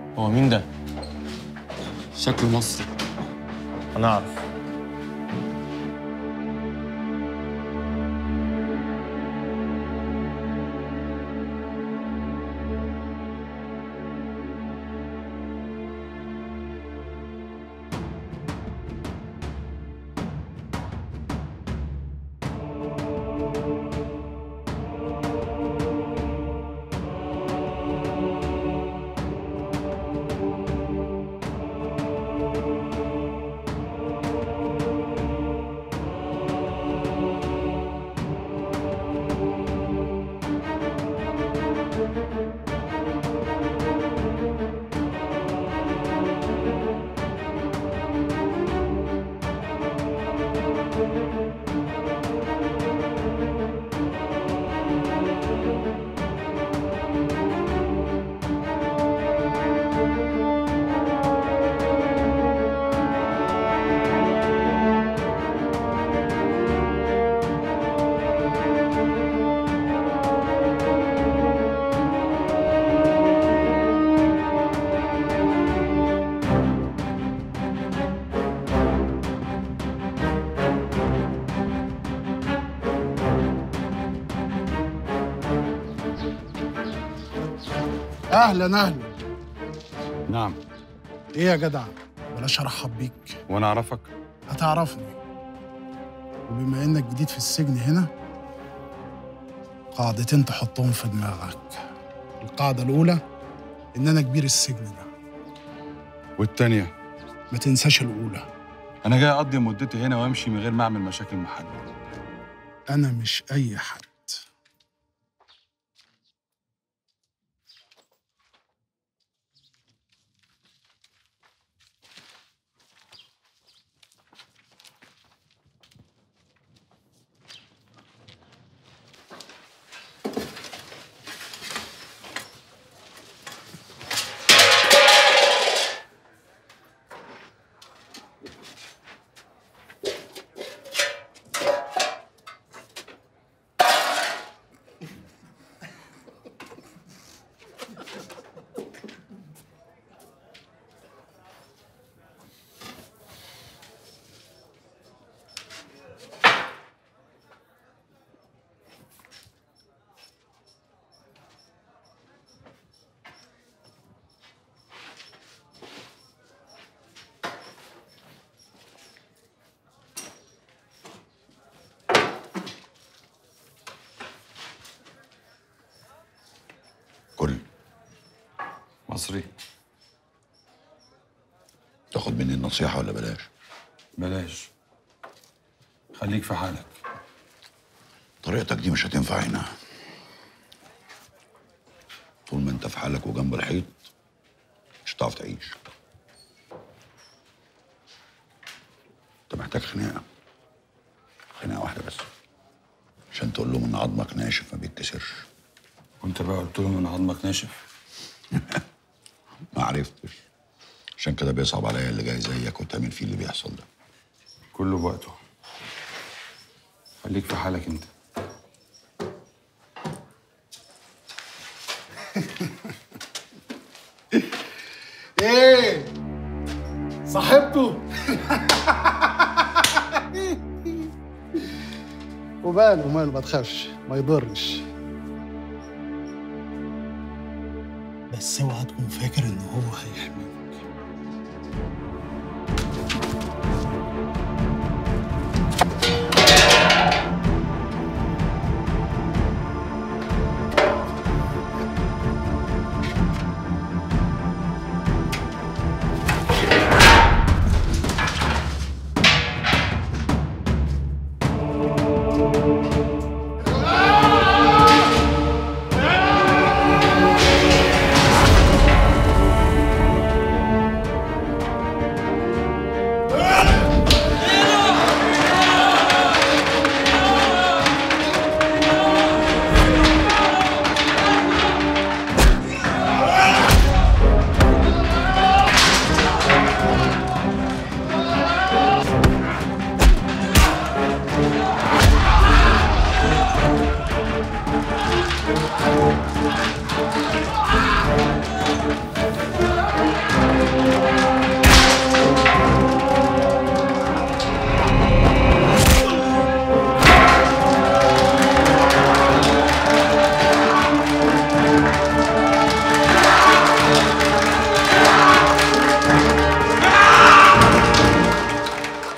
هو مين ده؟ شكله مصري انا اعرف اهلا اهلا نعم ايه يا جدع بلاش ارحب بيك وانا اعرفك هتعرفني وبما انك جديد في السجن هنا قاعدتين تحطهم في دماغك القاعدة الأولى إن أنا كبير السجن ده والتانية ما تنساش الأولى انا جاي اقضي مدتي هنا وامشي من غير ما اعمل مشاكل مع حد أنا مش أي حد كل مصري تاخد مني النصيحة ولا بلاش بلاش خليك في حالك طريقتك دي مش هتنفع هنا طول ما انت في حالك وجنب الحيط مش هتعرف تعيش انت محتاج خناقة خناقة واحدة بس عشان تقول لهم ان عظمك ناشف ما بيتكسرش وانت بقى قلت لهم ان عظمك ناشف ما عرفتش عشان كده بيصعب عليا اللي جاي زيك وتعمل فيه اللي بيحصل ده كله بوقته خليك في حالك انت إيه صاحبته وماله وماله ما تخافش ما يضرش بس اوعى تكون فاكر ان هو هيحميك